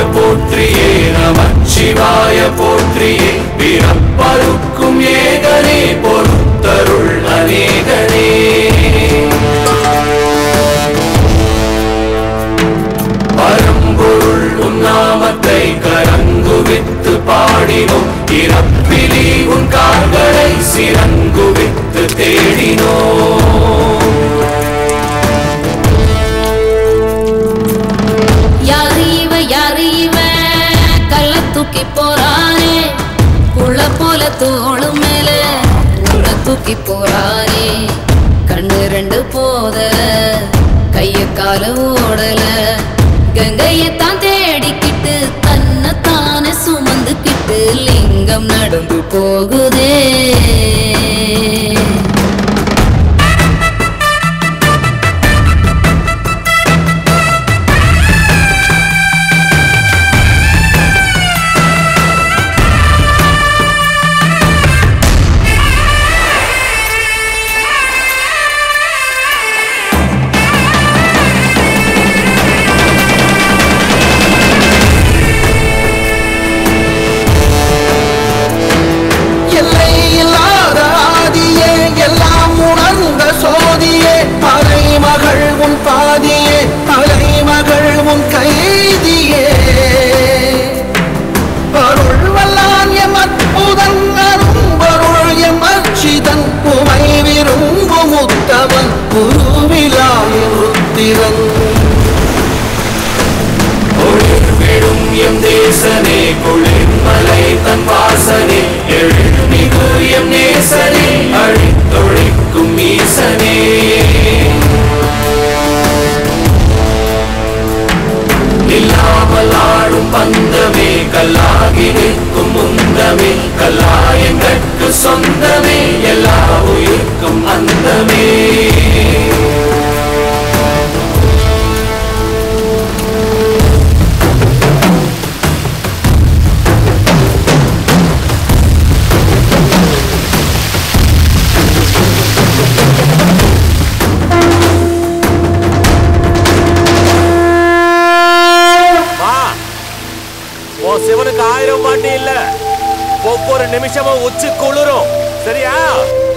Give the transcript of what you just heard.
போற்றியே நமச்சிவாய போற்றியே பிறப்பருக்கும் ஏகனே பொறுத்தருள் அநேகனே பரம்பொருள் உன்னாமத்தை கரங்குவித்து பாடினோம் இறப்பிலி உன் கால்களை சிறங்குவித்து தேடினோம் யாரு இவ யாரு இவ கல்ல தூக்கி போறானே புள்ள போல தோளு மேல உள்ள தூக்கி போறானே கண்ணு ரெண்டு போதல கைய கால ஓடல கங்கையத்தான் தேடிக்கிட்டு தன்னை தானே சுமந்துக்கிட்டு லிங்கம் நடந்து போகுதே எல்லை இல்லாத ஆதியே எல்லாம் உணர்ந்த சோதியே அலைமகள் உன் பாதியே அலைமகள் உன் கைதியே அருள் வல்லான் எம் அற்புதன் அரும்பொருள் எம் அச்சிதன் உமை விரும்பும் உத்தவன் குருவிலாய ருத்திரன் ஒளிர் விடும் எம் தேசனே குளிர்மலை தன் வாசனே எழுமிகு எம் நேசனே அழித்தொழிக்கும் ஈசனே இல்லாமல் ஆடும் பந்தமே கல்லாகி நிற்கும் முந்தமே கல்லாயங்கட்கு சொந்தமே எல்லா உயிர்க்கும் அந்தமே வா உன் சிவனுக்கு ஆயிரம் பாட்டி இல்ல ஒவ்வொரு நிமிஷமும் உச்சி குளிரும் சரியா